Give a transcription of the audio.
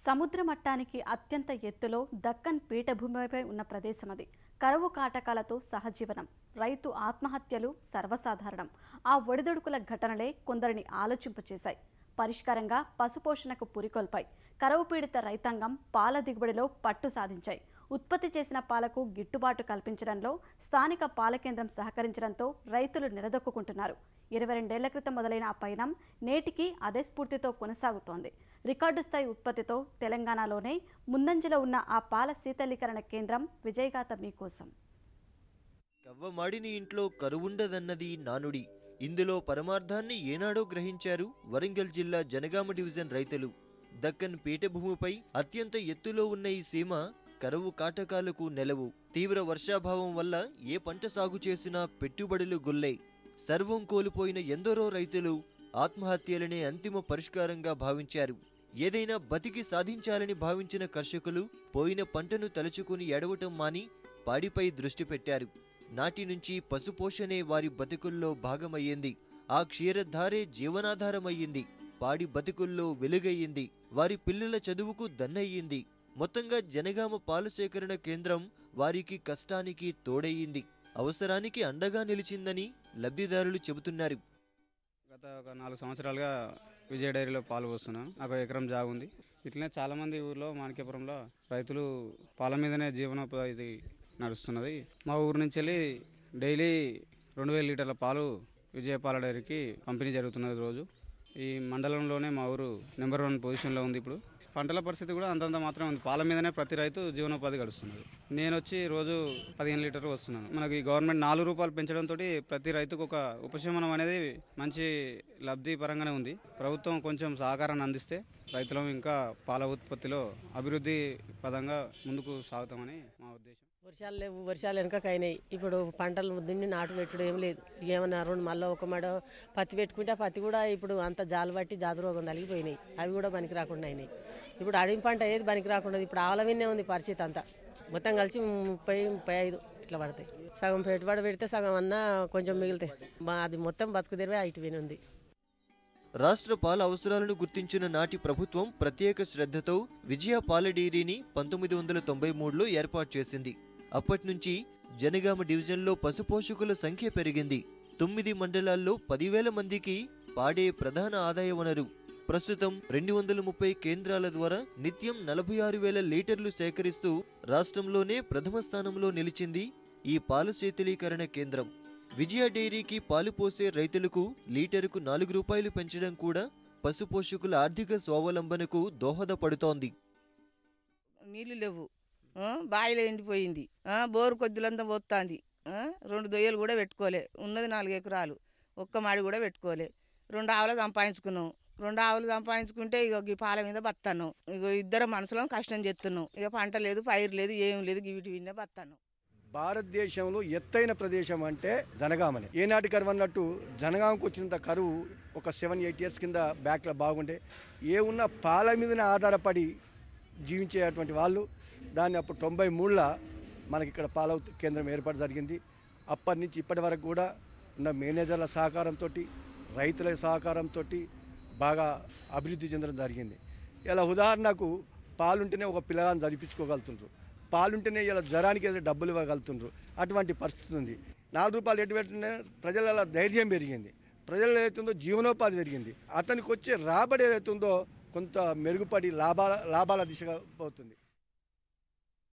సముద్ర మట్టానికి అత్యంత ఎత్తులో దక్కన్ పీఠభూమిపై ఉన్న ప్రదేశం అది కరువు కాటకాలతో సహజీవనం రైతు ఆత్మహత్యలు సర్వసాధారణం ఆ ఒడిదుడుకుల ఘటనలే కొందరిని ఆలోచింపచేశాయి పరిష్కారంగా పశుపోషణకు పురికొల్పాయి కరువు పీడిత రైతాంగం పాల దిగుబడిలో పట్టు సాధించాయి ఉత్పత్తి చేసిన పాలకు గిట్టుబాటు కల్పించడంలో స్థానిక పాల కేంద్రం సహకరించడంతో రైతులు నిలదొక్కుంటున్నారు ఇరవై రెండేళ్ల క్రితం మొదలైన ఆ పయనం నేటికి అదే స్ఫూర్తితో కొనసాగుతోంది రికార్డు స్థాయి ఉత్పత్తితో తెలంగాణలోనే ముందంజలో ఉన్న ఆ పాల శీతలీకరణ కేంద్రం విజయగాథ మీకోసం కవ్వమాడిని ఇంట్లో కరువుండదన్నది నానుడి ఇందులో పరమార్థాన్ని ఏనాడో గ్రహించారు వరంగల్ జిల్లా జనగామ డివిజన్ రైతులు దక్కన్ పీఠభూమిపై అత్యంత ఎత్తులో ఉన్న ఈ సీమ కరువు కాటకాలకు నెలవు తీవ్ర వర్షాభావం వల్ల ఏ పంట సాగు చేసినా పెట్టుబడులు గుల్లే సర్వం కోల్పోయిన ఎందరో రైతులు ఆత్మహత్యలనే అంతిమ పరిష్కారంగా భావించారు ఏదైనా బతికి సాధించాలని భావించిన కర్షకులు పోయిన పంటను తలుచుకుని ఎడవటం మాని పాడిపై దృష్టి పెట్టారు నాటి నుంచి పశుపోషణే వారి బతుకుల్లో భాగమయ్యింది ఆ క్షీరధారే జీవనాధారమయ్యింది పాడి బతుకుల్లో వెలుగయ్యింది వారి పిల్లల చదువుకు దన్నయ్యింది మొత్తంగా జనగామ పాలు సేకరణ కేంద్రం వారికి కష్టానికి తోడయ్యింది అవసరానికి అండగా నిలిచిందని లబ్ధిదారులు చెబుతున్నారు గత ఒక నాలుగు సంవత్సరాలుగా విజయ డైరీలో పాలు పోస్తున్నాను నాకు ఒక ఎకరం జాగు ఉంది ఇట్లనే చాలామంది ఊర్లో మాణిక్యపురంలో రైతులు పాల మీదనే జీవనోపాధి నడుస్తున్నది మా ఊరు నుంచి వెళ్ళి డైలీ రెండు వేల లీటర్ల పాలు విజయ పాల డైరీకి పంపిణీ జరుగుతున్నది రోజు ఈ మండలంలోనే మా ఊరు నెంబర్ వన్ పొజిషన్లో ఉంది ఇప్పుడు పంటల పరిస్థితి కూడా అంతంత మాత్రం ఉంది పాల మీదనే ప్రతి రైతు జీవనోపాధి గడుస్తున్నది నేను వచ్చి రోజు పదిహేను లీటర్లు వస్తున్నాను మనకి ఈ గవర్నమెంట్ నాలుగు రూపాయలు పెంచడంతో ప్రతి రైతుకు ఒక ఉపశమనం అనేది మంచి లబ్ధి పరంగానే ఉంది ప్రభుత్వం కొంచెం సహకారాన్ని అందిస్తే రైతులం ఇంకా పాల ఉత్పత్తిలో అభివృద్ధి పదంగా ముందుకు సాగుతామని మా ఉద్దేశం వర్షాలు లేవు వర్షాలు వెనకకైనాయి ఇప్పుడు పంటలు దున్ని నాటు పెట్టుడు ఏం లేదు ఏమన్నా రెండు మళ్ళీ ఒక మడ పత్తి పెట్టుకుంటే ఆ పత్తి కూడా ఇప్పుడు అంత జాలు పట్టి జాతి రోగం తలిగిపోయినాయి అవి కూడా పనికి రాకుండా అయినాయి ఇప్పుడు అడవి పంట ఏది పనికి రాకుండా ఇప్పుడు ఆవల విన్నే ఉంది పరిస్థితి అంతా మొత్తం కలిసి ముప్పై ముప్పై ఐదు ఇట్లా పడతాయి సగం పెట్టుబడి పెడితే సగం అన్నా కొంచెం మిగులుతాయి మా అది మొత్తం బతుకు తెరివే ఇటు విని ఉంది రాష్ట్ర పాల అవసరాలను గుర్తించిన నాటి ప్రభుత్వం ప్రత్యేక శ్రద్ధతో విజయ పాల డైరీని పంతొమ్మిది వందల తొంభై మూడులో ఏర్పాటు చేసింది అప్పట్నుంచి జనగామ డివిజన్లో పశుపోషకుల సంఖ్య పెరిగింది తొమ్మిది మండలాల్లో పదివేల మందికి పాడే ప్రధాన ఆదాయ వనరు ప్రస్తుతం రెండు వందల ముప్పై కేంద్రాల ద్వారా నిత్యం నలభై ఆరు వేల లీటర్లు సేకరిస్తూ రాష్ట్రంలోనే ప్రథమ స్థానంలో నిలిచింది ఈ పాల శీతలీకరణ కేంద్రం విజయ డైరీకి పాలు పోసే రైతులకు లీటరుకు నాలుగు రూపాయలు పెంచడం కూడా పశుపోషకుల ఆర్థిక స్వావలంబనకు దోహదపడుతోంది నీళ్లు లేవు ఆ, బావిలో ఎండిపోయింది ఆ, బోరు కొద్దులంతా పోతుంది రెండు దొయ్యలు కూడా పెట్టుకోలే ఉన్నది నాలుగు ఎకరాలు ఒక్క మాడి కూడా పెట్టుకోలే రెండు ఆవులు సంపాదించుకున్నాం రెండు ఆవులు సంపాదించుకుంటే ఇక ఈ పాల మీద బతాను ఇక ఇద్దరు మనుషులం కష్టం చేస్తున్నాం ఇక పంట లేదు పైరు లేదు ఏం లేదు వీటి విన్నే బతాను భారతదేశంలో ఎత్తైన ప్రదేశం అంటే జనగామని ఏనాటి కరువు అన్నట్టు జనగామకు వచ్చినంత కరువు ఒక సెవెన్ ఎయిట్ ఇయర్స్ కింద బ్యాక్లో బాగుండే ఏ ఉన్న పాల మీదనే ఆధారపడి జీవించేటువంటి వాళ్ళు దాన్ని అప్పుడు తొంభై మూడులో మనకి ఇక్కడ పాల ఉత్- కేంద్రం ఏర్పాటు జరిగింది అప్పటి నుంచి ఇప్పటి వరకు కూడా ఉన్న మేనేజర్ల సహకారంతో రైతుల సహకారంతో బాగా అభివృద్ధి చెందడం జరిగింది ఇలా ఉదాహరణకు పాలుంటేనే ఒక పిల్లగాన్ని చదివించుకోగలుగుతుండ్రు పాలుంటేనే ఇలా జ్వరానికి ఏదో డబ్బులు ఇవ్వగలుగుతుండ్రు అటువంటి పరిస్థితి ఉంది నాలుగు రూపాయలు ఎటు పెట్టినా ప్రజల ధైర్యం పెరిగింది ప్రజలు ఏదైతుందో జీవనోపాధి పెరిగింది అతనికి వచ్చే రాబడి ఏదైతుందో కొంత మెరుగుపడి లాభాల లాభాల దిశగా పోతుంది